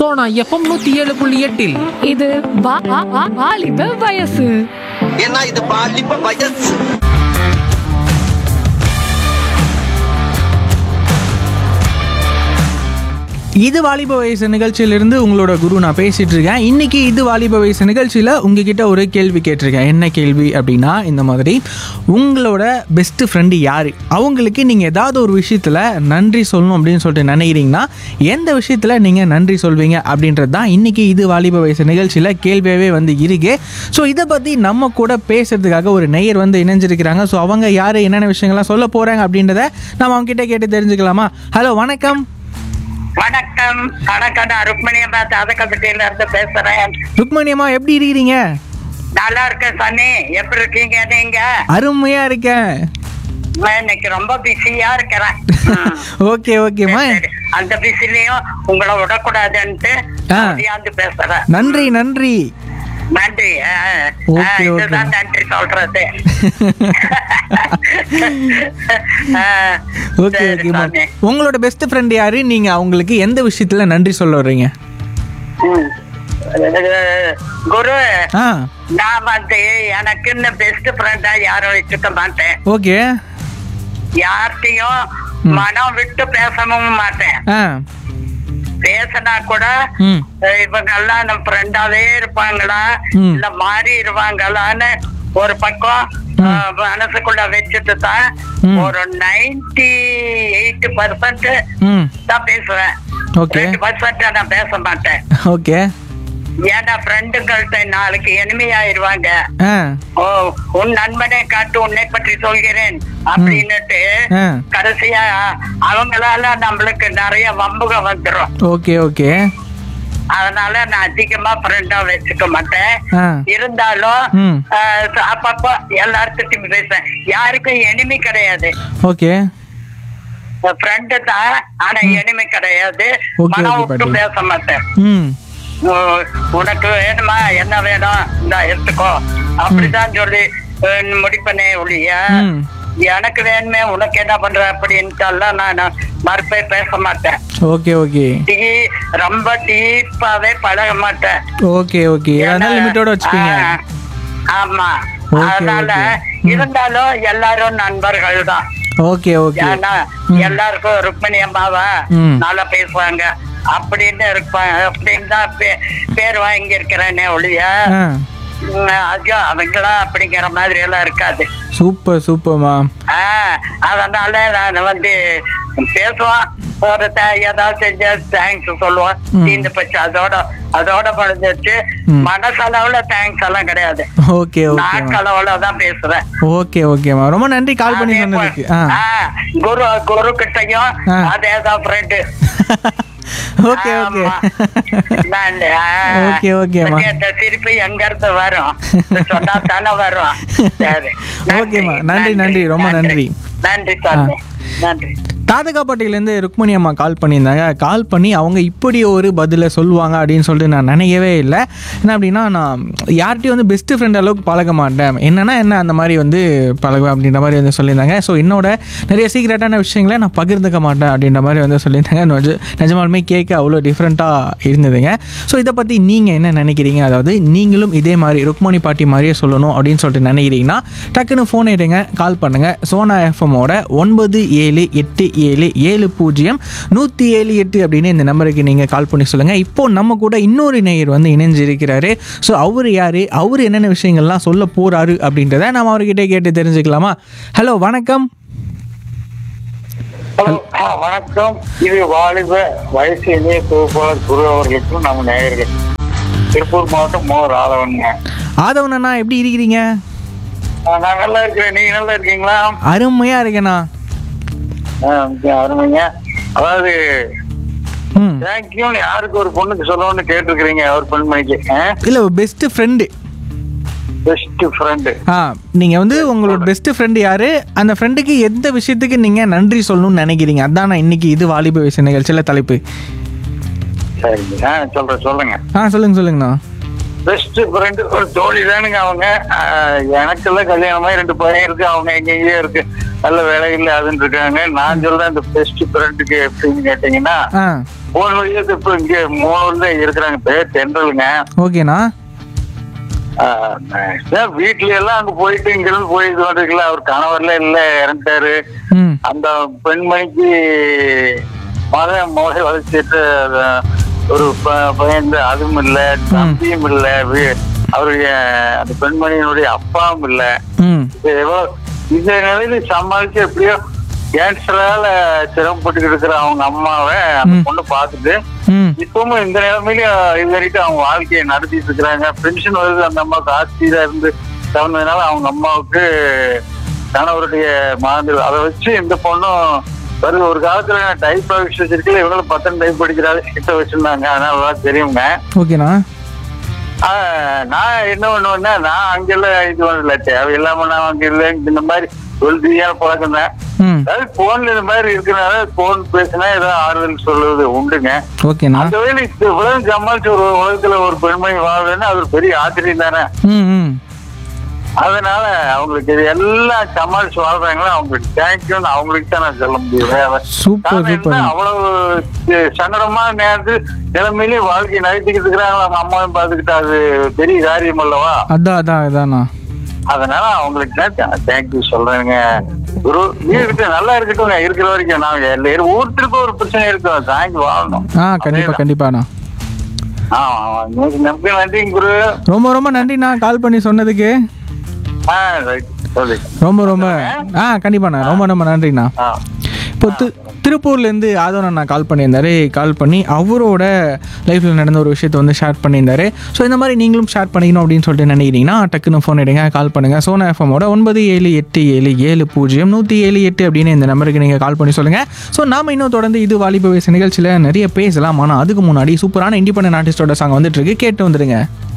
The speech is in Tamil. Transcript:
சோனா எஃப்எம் நூத்தி ஏழு புள்ளி எட்டில் இது வா- வா- வா- வாலிப வயசு ஏன்னா இது பாலிப்ப வயசு இது வாலிப வயசு நிகழ்ச்சியிலிருந்து உங்களோட குரு நான் பேசிட்டு இருக்கேன் இன்னைக்கு இது வாலிப வயசு நிகழ்ச்சியில் உங்ககிட்ட ஒரு கேள்வி கேட்டிருக்கேன் என்ன கேள்வி அப்படின்னா இந்த மாதிரி உங்களோட பெஸ்ட் ஃப்ரெண்டு யார் அவங்களுக்கு நீங்கள் ஏதாவது ஒரு விஷயத்தில் நன்றி சொல்லணும் அப்படின்னு சொல்லிட்டு நினைக்கிறீங்கன்னா எந்த விஷயத்தில் நீங்கள் நன்றி சொல்வீங்க அப்படின்றது தான் இன்னைக்கு இது வாலிப வயசு நிகழ்ச்சியில் கேள்வியாகவே வந்து இருக்கு ஸோ இதை பற்றி நம்ம கூட பேசுறதுக்காக ஒரு நேயர் வந்து இணைஞ்சிருக்கிறாங்க ஸோ அவங்க யார் என்னென்ன விஷயங்கள்லாம் சொல்ல போகிறாங்க அப்படின்றத நம்ம அவங்க கிட்ட கேட்டு தெரிஞ்சுக்கலாமா ஹலோ வணக்கம் வணக்கம் வணக்கம் நான் ருக்மணியம்மா தாதகப்பட்டியில இருந்து பேசுறேன் ருக்மணியம்மா எப்படி இருக்கிறீங்க நல்லா இருக்கேன் சனி எப்படி இருக்கீங்க நீங்க அருமையா இருக்கேன் நான் இன்னைக்கு ரொம்ப பிஸியா இருக்கிறேன் ம். ஓகே ஓகேம்மா சரி, அந்த பிஸிலையும் உங்களை விடக்கூடாதுன்ட்டு ஆ. முடியாந்து பேசுறேன் நன்றி நன்றி நன்றி ஆ, ஆ, ஓகே, இதுதான் ஓகே. நன்றி சொல்றது ஆ, ஓகே சரி, ஓகேம்மா சாமி. உங்களோட பெஸ்ட் ஃப்ரெண்ட் யாரு நீங்க அவங்களுக்கு எந்த விஷயத்துல நன்றி சொல்ல வர்றீங்க ம். அஹ், குரு ஆ நான் வந்து எனக்குன்னு பெஸ்ட் ஃப்ரெண்டா யாரும் வச்சுக்க மாட்டேன் ஓகே யார்கிட்டயும் மனம் விட்டு பேசவும் மாட்டேன் ஆ பேசினா கூட ம் அஹ், இவங்க எல்லாம் நம்ம ஃப்ரெண்டாவே இருப்பாங்களா ம். இல்ல மாறிடுவாங்களான்னு ஒரு பக்கம் அஹ், மனசுக்குள்ள வச்சுட்டு தான் ம். ஒரு நைன்டி எயிட் பர்சன்ட் ம் தான் பேசுவேன் ஓகே ரெண்டு பர்சன்ட் நான் பேச மாட்டேன் ஓகே ஏன்னா ஃப்ரெண்டுங்கள்ட்ட நாளைக்கு enemy ஆயிருவாங்க ஆ ஓ உன் நண்பனை காட்டு உன்னை பற்றி சொல்கிறேன் அப்படின்னுட்டு ஆ. கடைசியா அவங்களால நம்மளுக்கு நிறைய வம்புக வந்துரும் ஓகே ஓகே அதனால நான் அதிகமா ஃப்ரெண்டா வச்சுக்க மாட்டேன் ஆ இருந்தாலும் ம். ஆஹ், அப்பப்போ எல்லார்த்திட்டையும் பேசுவேன் யாருக்கும் எனிமி கிடையாது ஓகே ஃப்ரெண்டு தான் ஆனா எனிமி கிடையாது Okay, மனம் okay, விட்டு பாட்டி. பேச மாட்டேன் ம் உ- உனக்கு வேணுமா என்ன வேணும் இந்த எடுத்துக்கோ அப்படிதான் சொல்லி அஹ், முடிப்பனே ஒழிய ம். எனக்கு வேணுமே உனக்கு என்ன பண்ற அப்படின்ட்டுலாம் நான் மறுப்பே பேச மாட்டேன் ஓகே ஓகே டீ ரொம்ப டீப்பாவே பழக மாட்டேன் ஓகே ஓகே அதனால ஏன்னா, லிமிட்டோட வச்சுப்பீங்க ஆ, ஆமா Okay, அதனால okay. இருந்தாலும் எல்லாரும் நண்பர்கள் தான் ஓகே ஓகே ஏன்னா எல்லாருக்கும் ருக்மணி அம்மாவா ம். நல்லா பேசுவாங்க அப்படின்னு இருப்பாங்க அப்படின்னு தான் பே- பேர் வாங்கி இருக்கிறேனே ஒழிய ஆ உம், ஐயோ அவங்களா அப்படிங்கிற மாதிரி எல்லாம் இருக்காது சூப்பர் சூப்பர்மா ஆஹ் அதனால நான் வந்து பேசுவான் ஒரு த- ஏதாவது செஞ்ச தேங்க்ஸ் சொல்லுவான் ம். தீர்ந்து போச்சு அதோட அதோட முடிஞ்சிச்சு ம். மனசளவுல தேங்க்ஸ் எல்லாம் கிடையாது ஓகே ஓகேம்மா நாட்களவுல தான் பேசுறேன் ஓகே ஓகேம்மா ரொம்ப நன்றி கால் பண்ணி அதே போல- சொன்னதுக்கு ஆ ஆ, குரு குரு கிட்டையும் ஆ. அதேதான் ஃப்ரெண்டு ஓகே ஓகே ஓகே, ஓகேம்மா. இந்த சிரிப்பு எங்க இருந்து வரும் சொன்னா தானே வரும் சரி ஓகேம்மா. நன்றி, நன்றி, ரொம்ப நன்றி. நன்றி சாமி நன்றி தாதகாப்பட்டியிலேருந்து ருக்மணி அம்மா கால் பண்ணியிருந்தாங்க கால் பண்ணி அவங்க இப்படி ஒரு பதிலை சொல்லுவாங்க அப்படின்னு சொல்லிட்டு நான் நினைக்கவே இல்லை என்ன அப்படின்னா நான் யார்கிட்டையும் வந்து பெஸ்ட் ஃப்ரெண்ட் அளவுக்கு பழக மாட்டேன் என்னன்னா என்ன அந்த மாதிரி வந்து பழகுவேன் அப்படின்ற மாதிரி வந்து சொல்லியிருந்தாங்க ஸோ என்னோட நிறைய சீக்ரெட்டான விஷயங்களை நான் பகிர்ந்துக்க மாட்டேன் அப்படின்ற மாதிரி வந்து சொல்லியிருந்தாங்க நிஜ- நிஜமாலுமே கேட்க அவ்வளோ டிஃப்ரெண்ட்டாக இருந்ததுங்க ஸோ இதை பற்றி நீங்கள் என்ன நினைக்கிறீங்க அதாவது நீங்களும் இதே மாதிரி ருக்மணி பாட்டி மாதிரியே சொல்லணும் அப்படின்னு சொல்லிட்டு நினைக்கிறீங்கன்னா டக்குன்னு ஃபோன் எடுங்க கால் பண்ணுங்கள் சோனா எஃப்எம்மோட ஒன்பது ஏழு எட்டு ஏழு ஏழு பூஜ்ஜியம் நூற்றி ஏழு எட்டு அப்படின்னு இந்த நம்பருக்கு நீங்கள் கால் பண்ணி சொல்லுங்கள் இப்போ நம்ம கூட இன்னொரு நேயர் வந்து இணைஞ்சிருக்கிறாரு ஸோ அவர் யார் அவர் என்னென்ன விஷயங்கள்லாம் சொல்ல போகிறாரு அப்படின்றத நம்ம அவர்கிட்ட கேட்டு தெரிஞ்சுக்கலாமா ஹலோ வணக்கம் ஹலோ ஆ, வணக்கம் இது வாலிப வயசு இளைய தொகுப்பாளர் குரு அவர்களுக்கும் நம்ம நேயர்கள் திருப்பூர் மாவட்டம் மோ ராதவனுங்க ஆதவன் அண்ணா எப்படி இருக்கிறீங்க ஆ, நான் நல்லா இருக்கிறேன் நீங்க நல்லா இருக்கீங்களா அருமையாக இருக்கேண்ணா ஆ, அருமைங்க அதாவது ம் தேங்க்யூ யாருக்கு ஒரு பொண்ணுக்கு சொல்லணும்னு கேட்டிருக்கிறீங்க ஒரு பெண்மணிக்கு இல்லை பெஸ்ட்டு ஃப்ரெண்டு பெஸ்ட் ஃப்ரெண்டு ஆ நீங்கள் வந்து உங்களோட பெஸ்ட் ஃப்ரெண்டு யார் அந்த ஃப்ரெண்டுக்கு எந்த விஷயத்துக்கு நீங்கள் நன்றி சொல்லணும்னு நினைக்கிறீங்க அதான் நான் இன்னைக்கு இது வாலிப வயசு நிகழ்ச்சியில் தலைப்பு சரிங்க ஆ சொல்றேன் சொல்லுங்க ஆ சொல்லுங்க சொல்லுங்கண்ணா பெஸ்ட் ஃப்ரெண்டு ஒரு தோழி தானுங்க அவங்க ஆ, எனக்கெல்லாம் கல்யாணமாயி ரெண்டு பையன் இருக்கு அவங்க எங்கேயோ இருக்கு நல்ல வேலைகள் அதுன்னு இருக்காங்க நான் சொல்றேன் இந்த பெஸ்ட் ஃப்ரெண்டுக்கு எப்படின்னு கேட்டீங்கன்னா ஆ மூணு வயசு இப்ப இங்க மூணு வருஷம் இருக்கிறாங்க பேர் தென்றலுங்க ஓகேண்ணா ஆஹ் நான் வீட்ல எல்லாம் அங்க போயிட்டு இங்க இருந்து போயிட்டு வந்துருக்கல அவர் கணவர்ல இல்ல இறந்துட்டாரு ம் அந்த பெண்மணிக்கு மகன் மோசை வளர்ச்சிட்டு ஒரு ப- பையன் அதுவும் இல்ல தம்பியும் இல்ல வீ- அவருடைய அந்த பெண்மணியினுடைய அப்பாவும் இல்ல ம் இது எவ்வளவு இந்த நிலையில சமாளிச்சு எப்படியோ கேன்சரால சிரமப்பட்டு இருக்கிற அவங்க அம்மாவை அந்த பொண்ணு பார்த்துட்டு ம் இப்பவும் இந்த நிலைமையிலும் இது வரைக்கும் அவங்க வாழ்க்கையை நடத்திட்டு இருக்கிறாங்க பென்ஷன் வருது அந்த அம்மாவுக்கு ஆஸ்தியா இருந்து தவறுனதுனால அவங்க அம்மாவுக்கு கணவருடைய மாதிரி அதை வச்சு இந்த பொண்ணும் வருது ஒரு காலத்துல டைப் வச்சிருக்கல இவங்களும் பத்தம் டைப் படிக்கிறாரு கிட்ட வச்சிருந்தாங்க அதனால எல்லாம் தெரியுங்க ஓகேண்ணா ஆஹ் நான் என்ன பண்ணுவேன்னா நான் அங்கெல்லாம் இது பண்ணல தேவையில்லாம நான் அங்க இல்லை இந்த மாதிரி தொழில் பழக்கம் தான் ம் அதாவது போன்ல இந்த மாதிரி இருக்கிறனால போன் பேசினா ஏதோ ஆறுதல் சொல்லுவது உண்டுங்க ஓகேண்ணா அந்த வகையில் இந்த உலகம் சமாளிச்சு ஒரு உலகத்துல ஒரு பெண்மணி வாழ்றதுன்னா அது ஒரு பெரிய ஆச்சரியம் தானே ம் ம் அதனால அவங்களுக்கு இது எல்லாம் சமாளிச்சு வாழ்றாங்களோ அவங்களுக்கு தேங்க்யூன்னு அவங்களுக்கு தான் நான் சொல்ல முடியும் வேற சூப்பர் காரணம் சூப்பர் என்ன, அவ்வளவு சி- சங்கடமான நேரத்து நிலைமையிலேயே வாழ்க்கையை நடத்திக்கிட்டு இருக்கிறாங்களா அவங்க அம்மாவும் பார்த்துக்கிட்டு அது பெரிய காரியம் அல்லவா அதான் அதான் அதாண்ணா அதனால அவங்களுக்கு தான் தேங்க்யூ சொல்றேங்க குரு இருக்கட்டும் நல்லா இருக்கட்டும் இருக்கிற வரைக்கும் நான் எல்லாரும் ஒவ்வொருத்தருக்கும் ஒரு பிரச்சனை இருக்கும் தாங்கி வாழணும் ஆ கண்டிப்பாக கண்டிப்பாண்ணா ஆ உங்களுக்கு நம்பி நன்றிங்க குரு ரொம்ப ரொம்ப நன்றிண்ணா கால் பண்ணி சொன்னதுக்கு ஆ ரைட் சொல்லி ரொம்ப ரொம்ப ஆ கண்டிப்பாண்ணா ரொம்ப ரொம்ப நன்றிண்ணா ஆ இப்போ தி திருப்பூர்லேருந்து ஆதவன் நான் கால் பண்ணியிருந்தாரு கால் பண்ணி அவரோட லைஃப்பில் நடந்த ஒரு விஷயத்தை வந்து ஷேர் பண்ணியிருந்தாரு ஸோ இந்த மாதிரி நீங்களும் ஷேர் பண்ணிக்கணும் அப்படின்னு சொல்லிட்டு நினைக்கிறீங்கன்னா டக்குன்னு ஃபோன் எடுங்க கால் பண்ணுங்கள் சோனா எஃப்எம்மோட ஒன்பது ஏழு எட்டு ஏழு ஏழு பூஜ்ஜியம் நூற்றி ஏழு எட்டு அப்படின்னு இந்த நம்பருக்கு நீங்கள் கால் பண்ணி சொல்லுங்கள் ஸோ நாம இன்னும் தொடர்ந்து இது வாலிப வயசு நிகழ்ச்சியில் நிறைய பேசலாம் ஆனால் அதுக்கு முன்னாடி சூப்பரான இண்டிபெண்டன்ட் ஆர்டிஸ்டோட சாங் வந்துட்டு இருக்கு கேட்டு வந்துடுங்க